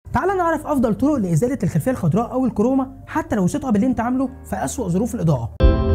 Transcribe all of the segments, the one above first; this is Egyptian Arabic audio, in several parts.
تعال نعرف افضل طرق لازاله الخلفيه الخضراء او الكروما حتى لو السيت اب اللي انت عامله في اسوأ ظروف الاضاءه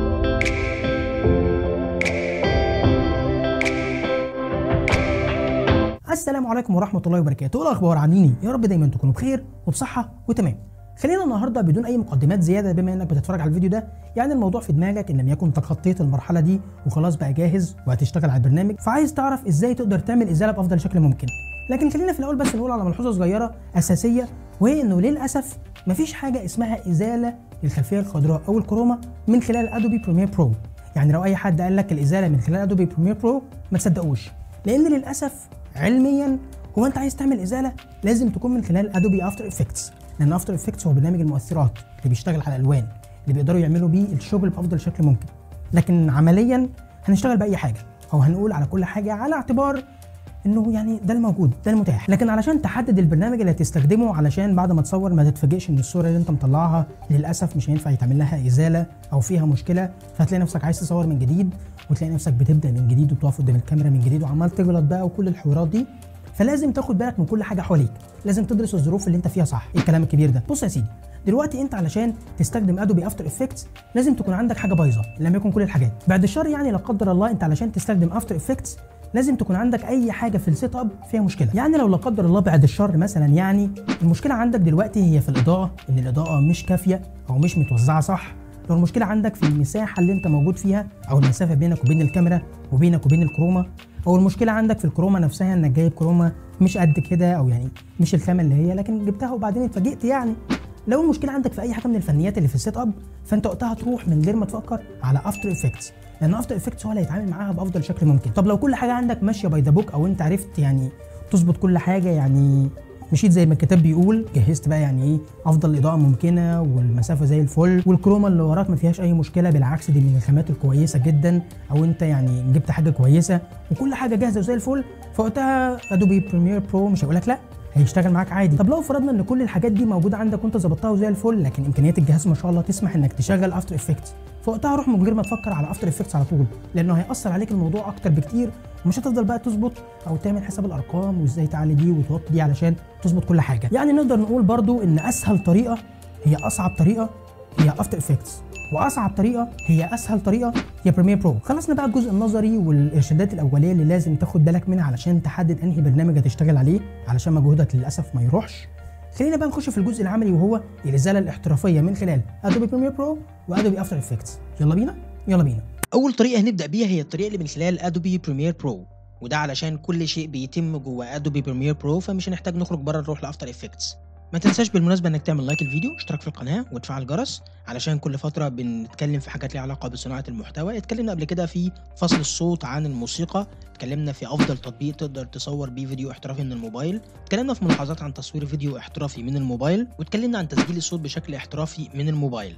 السلام عليكم ورحمه الله وبركاته ايه الاخبار عاملين ايه يا رب دايما تكونوا بخير وبصحه وتمام خلينا النهارده بدون اي مقدمات زياده بما انك بتتفرج على الفيديو ده يعني الموضوع في دماغك ان لم يكن تخطيت المرحله دي وخلاص بقى جاهز وهتشتغل على البرنامج فعايز تعرف ازاي تقدر تعمل ازاله بافضل شكل ممكن لكن خلينا في الاول بس نقول على ملحوظه صغيره اساسيه وهي انه للاسف مفيش حاجه اسمها ازاله للخلفيه الخضراء او الكروما من خلال ادوبي بريمير برو يعني لو اي حد قال لك الازاله من خلال ادوبي بريمير برو ما تصدقوش لان للاسف علميا هو انت عايز تعمل ازاله لازم تكون من خلال ادوبي افتر افكتس لان افتر افكتس هو برنامج المؤثرات اللي بيشتغل على الالوان اللي بيقدروا يعملوا بيه الشغل بافضل شكل ممكن لكن عمليا هنشتغل باي حاجه او هنقول على كل حاجه على اعتبار انه يعني ده الموجود ده المتاح لكن علشان تحدد البرنامج اللي هتستخدمه علشان بعد ما تصور ما تتفاجئش ان الصوره اللي انت مطلعها للاسف مش هينفع يتعمل لها ازاله او فيها مشكله فهتلاقي نفسك عايز تصور من جديد وتلاقي نفسك بتبدا من جديد وتقف قدام الكاميرا من جديد وعمال تغلط بقى وكل الحوارات دي فلازم تاخد بالك من كل حاجه حواليك لازم تدرس الظروف اللي انت فيها صح ايه الكلام الكبير ده بص يا سيدي دلوقتي انت علشان تستخدم ادوبي افتر افكتس لازم تكون عندك حاجه بايظه لم يكن كل الحاجات بعد الشر يعني لا قدر الله انت علشان تستخدم افتر افكتس لازم تكون عندك اي حاجه في السيت اب فيها مشكله يعني لو لا قدر الله بعد الشر مثلا يعني المشكله عندك دلوقتي هي في الاضاءه ان الاضاءه مش كافيه او مش متوزعه صح لو المشكله عندك في المساحه اللي انت موجود فيها او المسافه بينك وبين الكاميرا وبينك وبين الكروما او المشكله عندك في الكروما نفسها انك جايب كروما مش قد كده او يعني مش الخامه اللي هي لكن جبتها وبعدين اتفاجئت يعني لو المشكله عندك في اي حاجه من الفنيات اللي في السيت اب فانت وقتها تروح من غير ما تفكر على افتر افكتس لان افتر افكتس هو اللي هيتعامل معاها بافضل شكل ممكن طب لو كل حاجه عندك ماشيه باي ذا بوك او انت عرفت يعني تظبط كل حاجه يعني مشيت زي ما الكتاب بيقول جهزت بقى يعني ايه افضل اضاءه ممكنه والمسافه زي الفل والكروما اللي وراك ما فيهاش اي مشكله بالعكس دي من الخامات الكويسه جدا او انت يعني جبت حاجه كويسه وكل حاجه جاهزه وزي الفل فوقتها ادوبي بريمير برو مش هقول لك لا هيشتغل معاك عادي طب لو فرضنا ان كل الحاجات دي موجوده عندك وانت ظبطتها وزي الفل لكن امكانيات الجهاز ما شاء الله تسمح انك تشغل افتر افكتس فوقتها روح من غير ما تفكر على افتر افكتس على طول لانه هياثر عليك الموضوع اكتر بكتير ومش هتفضل بقى تظبط او تعمل حساب الارقام وازاي تعلي دي وتوطي دي علشان تظبط كل حاجه يعني نقدر نقول برضو ان اسهل طريقه هي اصعب طريقه هي افتر افكتس واصعب طريقه هي اسهل طريقه هي بريمير برو خلصنا بقى الجزء النظري والارشادات الاوليه اللي لازم تاخد بالك منها علشان تحدد انهي برنامج هتشتغل عليه علشان مجهودك للاسف ما يروحش خلينا بقى نخش في الجزء العملي وهو الازاله الاحترافيه من خلال ادوبي بريمير برو وادوبي افتر افكتس يلا بينا يلا بينا اول طريقه هنبدا بيها هي الطريقه اللي من خلال ادوبي بريمير برو وده علشان كل شيء بيتم جوه ادوبي بريمير برو فمش هنحتاج نخرج بره نروح لافتر افكتس ما تنساش بالمناسبه انك تعمل لايك الفيديو اشتراك في القناه وتفعل الجرس علشان كل فتره بنتكلم في حاجات ليها علاقه بصناعه المحتوى اتكلمنا قبل كده في فصل الصوت عن الموسيقى اتكلمنا في افضل تطبيق تقدر تصور بيه فيديو احترافي من الموبايل اتكلمنا في ملاحظات عن تصوير فيديو احترافي من الموبايل واتكلمنا عن تسجيل الصوت بشكل احترافي من الموبايل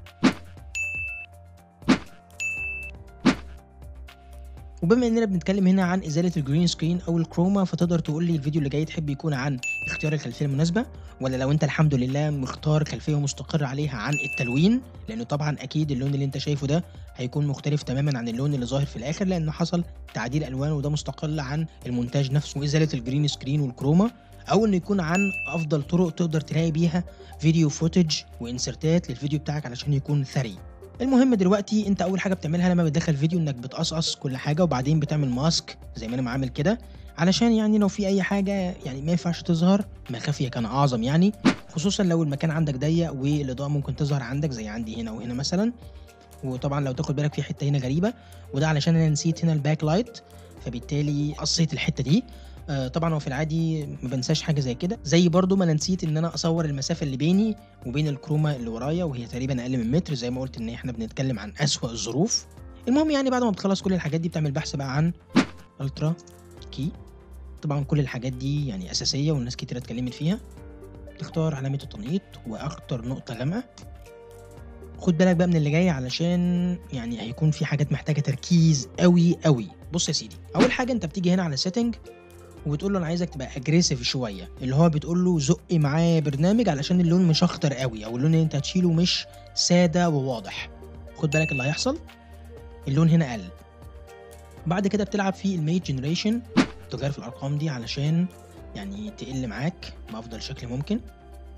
وبما اننا بنتكلم هنا عن ازاله الجرين سكرين او الكروما فتقدر تقول لي الفيديو اللي جاي تحب يكون عن اختيار الخلفيه المناسبه ولا لو انت الحمد لله مختار خلفيه ومستقر عليها عن التلوين لانه طبعا اكيد اللون اللي انت شايفه ده هيكون مختلف تماما عن اللون اللي ظاهر في الاخر لانه حصل تعديل الوان وده مستقل عن المونتاج نفسه وازاله الجرين سكرين والكروما او انه يكون عن افضل طرق تقدر تلاقي بيها فيديو فوتج وانسرتات للفيديو بتاعك علشان يكون ثري المهم دلوقتي انت اول حاجه بتعملها لما بتدخل فيديو انك بتقصقص كل حاجه وبعدين بتعمل ماسك زي ما انا عامل كده علشان يعني لو في اي حاجه يعني ما ينفعش تظهر ما خفيه كان اعظم يعني خصوصا لو المكان عندك ضيق والاضاءه ممكن تظهر عندك زي عندي هنا وهنا مثلا وطبعا لو تاخد بالك في حته هنا غريبه وده علشان انا نسيت هنا الباك لايت فبالتالي قصيت الحته دي آه طبعا هو في العادي ما بنساش حاجه زي كده زي برضو ما انا نسيت ان انا اصور المسافه اللي بيني وبين الكروما اللي ورايا وهي تقريبا اقل من متر زي ما قلت ان احنا بنتكلم عن اسوأ الظروف المهم يعني بعد ما بتخلص كل الحاجات دي بتعمل بحث بقى عن الترا كي طبعا كل الحاجات دي يعني اساسيه والناس كتير اتكلمت فيها تختار علامه التنقيط واكتر نقطه غامقه خد بالك بقى من اللي جاي علشان يعني هيكون في حاجات محتاجه تركيز قوي قوي بص يا سيدي اول حاجه انت بتيجي هنا على سيتنج وبتقول له انا عايزك تبقى اجريسيف شويه اللي هو بتقول له زق معايا برنامج علشان اللون مش اخضر قوي او اللون اللي انت هتشيله مش ساده وواضح خد بالك اللي هيحصل اللون هنا قل بعد كده بتلعب في الميت جنريشن تغير في الارقام دي علشان يعني تقل معاك بافضل شكل ممكن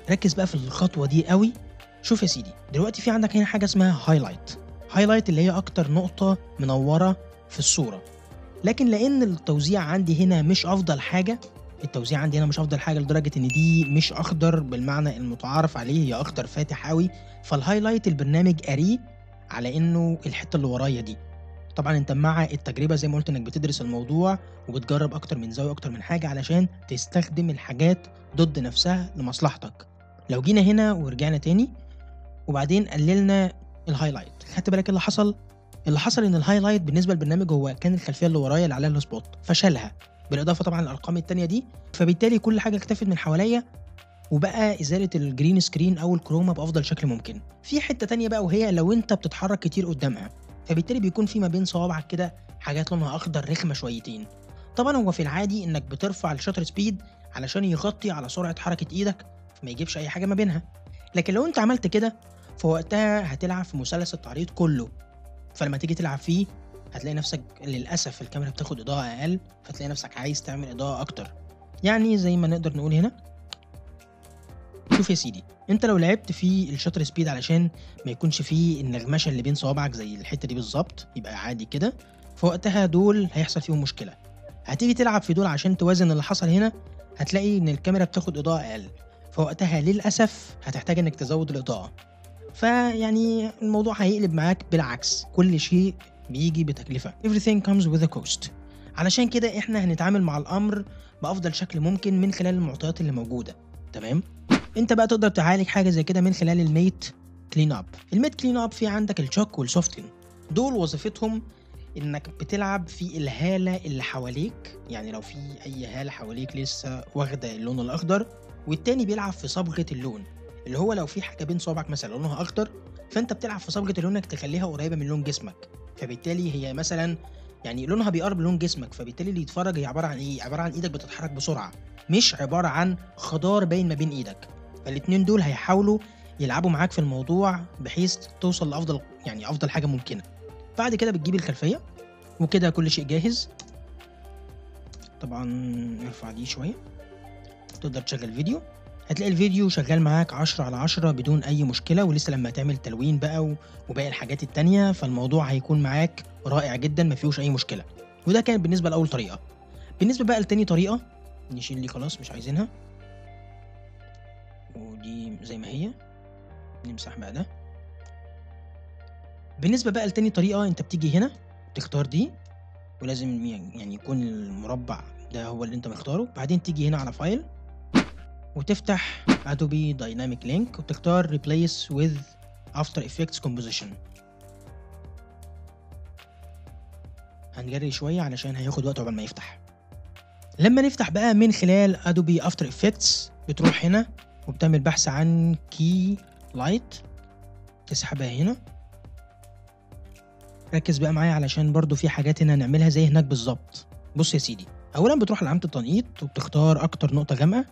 ركز بقى في الخطوه دي قوي شوف يا سيدي دلوقتي في عندك هنا حاجه اسمها هايلايت هايلايت اللي هي اكتر نقطه منوره في الصوره لكن لان التوزيع عندي هنا مش افضل حاجه التوزيع عندي هنا مش افضل حاجه لدرجه ان دي مش اخضر بالمعنى المتعارف عليه هي اخضر فاتح قوي فالهايلايت البرنامج قاريه على انه الحته اللي ورايا دي طبعا انت مع التجربه زي ما قلت انك بتدرس الموضوع وبتجرب اكتر من زاويه اكتر من حاجه علشان تستخدم الحاجات ضد نفسها لمصلحتك لو جينا هنا ورجعنا تاني وبعدين قللنا الهايلايت خدت بالك اللي حصل اللي حصل ان الهايلايت بالنسبه للبرنامج هو كان الخلفيه اللي ورايا اللي عليها السبوت فشالها بالاضافه طبعا للارقام التانية دي فبالتالي كل حاجه اختفت من حواليا وبقى ازاله الجرين سكرين او الكروما بافضل شكل ممكن في حته تانية بقى وهي لو انت بتتحرك كتير قدامها فبالتالي بيكون في ما بين صوابعك كده حاجات لونها اخضر رخمه شويتين طبعا هو في العادي انك بترفع الشاتر سبيد علشان يغطي على سرعه حركه ايدك فما يجيبش اي حاجه ما بينها لكن لو انت عملت كده فوقتها هتلعب في مثلث التعريض كله فلما تيجي تلعب فيه هتلاقي نفسك للاسف الكاميرا بتاخد اضاءه اقل فتلاقي نفسك عايز تعمل اضاءه اكتر يعني زي ما نقدر نقول هنا شوف يا سيدي انت لو لعبت في الشاتر سبيد علشان ما يكونش فيه النغمشه اللي بين صوابعك زي الحته دي بالظبط يبقى عادي كده فوقتها دول هيحصل فيهم مشكله هتيجي تلعب في دول عشان توازن اللي حصل هنا هتلاقي ان الكاميرا بتاخد اضاءه اقل فوقتها للاسف هتحتاج انك تزود الاضاءه فيعني الموضوع هيقلب معاك بالعكس كل شيء بيجي بتكلفه everything comes with a cost علشان كده احنا هنتعامل مع الامر بافضل شكل ممكن من خلال المعطيات اللي موجوده تمام انت بقى تقدر تعالج حاجه زي كده من خلال الميت كلين اب الميت كلين اب في عندك الشوك والسوفتن دول وظيفتهم انك بتلعب في الهاله اللي حواليك يعني لو في اي هاله حواليك لسه واخده اللون الاخضر والتاني بيلعب في صبغه اللون اللي هو لو في حاجه بين صوابعك مثلا لونها اخضر فانت بتلعب في صبغه اللون انك تخليها قريبه من لون جسمك فبالتالي هي مثلا يعني لونها بيقرب لون جسمك فبالتالي اللي يتفرج هي عباره عن ايه عباره عن ايدك بتتحرك بسرعه مش عباره عن خضار باين ما بين ايدك فالاتنين دول هيحاولوا يلعبوا معاك في الموضوع بحيث توصل لافضل يعني افضل حاجه ممكنه بعد كده بتجيب الخلفيه وكده كل شيء جاهز طبعا نرفع دي شويه تقدر تشغل فيديو هتلاقي الفيديو شغال معاك 10 على 10 بدون اي مشكله ولسه لما تعمل تلوين بقى و- وباقي الحاجات التانية فالموضوع هيكون معاك رائع جدا ما فيهوش اي مشكله وده كان بالنسبه لاول طريقه بالنسبه بقى لتاني طريقه نشيل دي خلاص مش عايزينها ودي زي ما هي نمسح بقى ده بالنسبه بقى لتاني طريقه انت بتيجي هنا تختار دي ولازم يعني يكون المربع ده هو اللي انت مختاره بعدين تيجي هنا على فايل وتفتح Adobe Dynamic Link وتختار Replace with After Effects Composition هنجري شوية علشان هياخد وقت عقبال ما يفتح لما نفتح بقى من خلال Adobe After Effects بتروح هنا وبتعمل بحث عن Key Light تسحبها هنا ركز بقى معايا علشان برضو في حاجات هنا هنعملها زي هناك بالظبط بص يا سيدي اولا بتروح لعلامه التنقيط وبتختار اكتر نقطه غامقه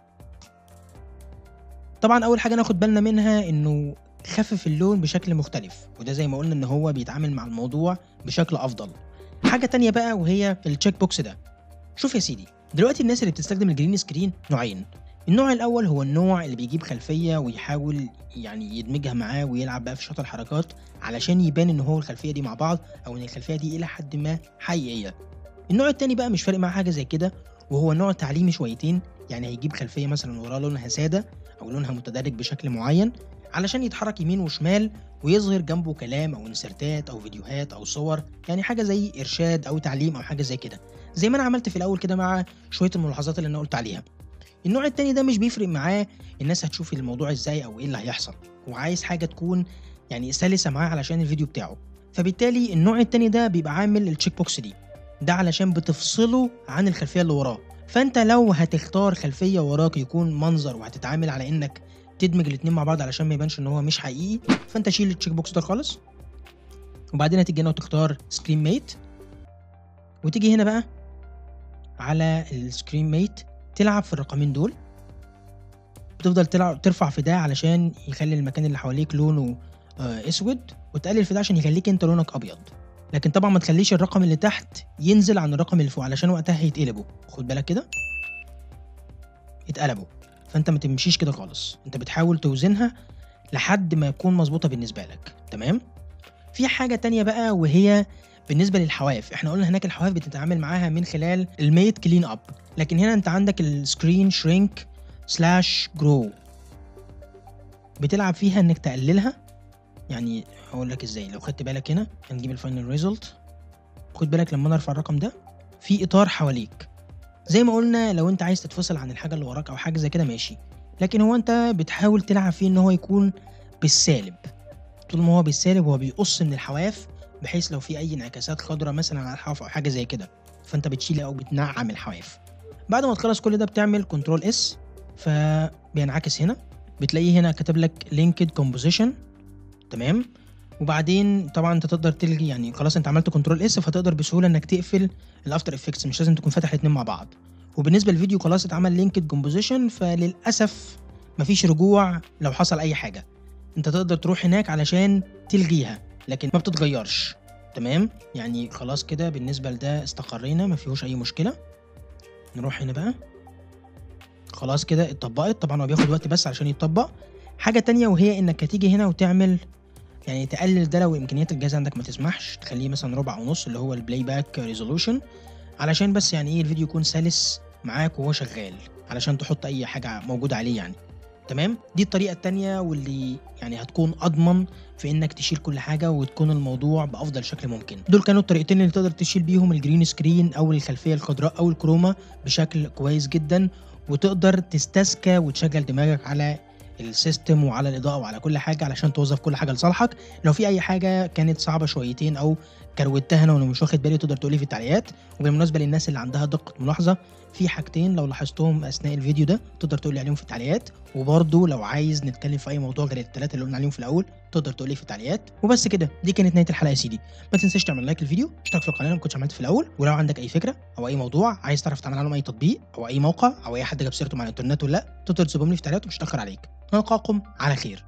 طبعا اول حاجه ناخد بالنا منها انه خفف اللون بشكل مختلف وده زي ما قلنا ان هو بيتعامل مع الموضوع بشكل افضل حاجه تانية بقى وهي التشيك بوكس ده شوف يا سيدي دلوقتي الناس اللي بتستخدم الجرين سكرين نوعين النوع الاول هو النوع اللي بيجيب خلفيه ويحاول يعني يدمجها معاه ويلعب بقى في شوط الحركات علشان يبان ان هو الخلفيه دي مع بعض او ان الخلفيه دي الى حد ما حقيقيه النوع التاني بقى مش فارق معاه حاجه زي كده وهو نوع تعليمي شويتين يعني هيجيب خلفيه مثلا وراه لونها ساده او لونها متدرج بشكل معين علشان يتحرك يمين وشمال ويظهر جنبه كلام او انسرتات او فيديوهات او صور يعني حاجه زي ارشاد او تعليم او حاجه زي كده زي ما انا عملت في الاول كده مع شويه الملاحظات اللي انا قلت عليها النوع التاني ده مش بيفرق معاه الناس هتشوف الموضوع ازاي او ايه اللي هيحصل هو عايز حاجه تكون يعني سلسه معاه علشان الفيديو بتاعه فبالتالي النوع التاني ده بيبقى عامل التشيك بوكس دي ده علشان بتفصله عن الخلفيه اللي وراه فانت لو هتختار خلفيه وراك يكون منظر وهتتعامل على انك تدمج الاتنين مع بعض علشان ما يبانش ان هو مش حقيقي فانت شيل التشيك بوكس ده خالص وبعدين هتيجي هنا وتختار سكرين ميت وتيجي هنا بقى على السكرين ميت تلعب في الرقمين دول بتفضل تلعب ترفع في ده علشان يخلي المكان اللي حواليك لونه آه، اسود وتقلل في ده عشان يخليك انت لونك ابيض لكن طبعا ما تخليش الرقم اللي تحت ينزل عن الرقم اللي فوق علشان وقتها هيتقلبوا خد بالك كده اتقلبوا فانت ما تمشيش كده خالص انت بتحاول توزنها لحد ما يكون مظبوطه بالنسبه لك تمام في حاجه تانية بقى وهي بالنسبه للحواف احنا قلنا هناك الحواف بتتعامل معاها من خلال الميت كلين اب لكن هنا انت عندك السكرين شرينك سلاش جرو بتلعب فيها انك تقللها يعني هقول لك ازاي لو خدت بالك هنا هنجيب الفاينل ريزلت خد بالك لما انا ارفع الرقم ده في اطار حواليك زي ما قلنا لو انت عايز تتفصل عن الحاجه اللي وراك او حاجه زي كده ماشي لكن هو انت بتحاول تلعب فيه ان هو يكون بالسالب طول ما هو بالسالب هو بيقص من الحواف بحيث لو في اي انعكاسات خضراء مثلا على الحواف او حاجه زي كده فانت بتشيل او بتنعم الحواف بعد ما تخلص كل ده بتعمل كنترول اس فبينعكس هنا بتلاقيه هنا كاتب لك لينكد كومبوزيشن تمام وبعدين طبعا انت تقدر تلغي يعني خلاص انت عملت كنترول اس فتقدر بسهوله انك تقفل الافتر افكتس مش لازم تكون فاتح الاثنين مع بعض وبالنسبه للفيديو خلاص اتعمل لينكد كومبوزيشن فللاسف مفيش رجوع لو حصل اي حاجه انت تقدر تروح هناك علشان تلغيها لكن ما بتتغيرش تمام يعني خلاص كده بالنسبه لده استقرينا ما فيهوش اي مشكله نروح هنا بقى خلاص كده اتطبقت طبعا هو بياخد وقت بس علشان يتطبق حاجه تانية وهي انك هتيجي هنا وتعمل يعني تقلل ده لو امكانيات الجهاز عندك ما تسمحش تخليه مثلا ربع او نص اللي هو البلاي باك ريزولوشن علشان بس يعني ايه الفيديو يكون سلس معاك وهو شغال علشان تحط اي حاجه موجوده عليه يعني تمام دي الطريقه التانية واللي يعني هتكون اضمن في انك تشيل كل حاجه وتكون الموضوع بافضل شكل ممكن دول كانوا الطريقتين اللي تقدر تشيل بيهم الجرين سكرين او الخلفيه الخضراء او الكروما بشكل كويس جدا وتقدر تستذكى وتشغل دماغك على السيستم وعلى الاضاءه وعلى كل حاجه علشان توظف كل حاجه لصالحك لو في اي حاجه كانت صعبه شويتين او كروتها انا وانا مش واخد بالي تقدر تقولي في التعليقات وبالمناسبه للناس اللي عندها دقه ملاحظه في حاجتين لو لاحظتهم اثناء الفيديو ده تقدر تقولي عليهم في التعليقات وبرضه لو عايز نتكلم في اي موضوع غير الثلاثه اللي قلنا عليهم في الاول تقدر تقولي في التعليقات وبس كده دي كانت نهايه الحلقه يا سيدي ما تنساش تعمل لايك للفيديو اشترك في القناه لو ما كنتش عملت في الاول ولو عندك اي فكره او اي موضوع عايز تعرف تعمل عنهم اي تطبيق او اي موقع او اي حد جاب سيرته مع الانترنت ولا لا تقدر تسيبهم لي في التعليقات ومش هتاخر عليك نلقاكم على خير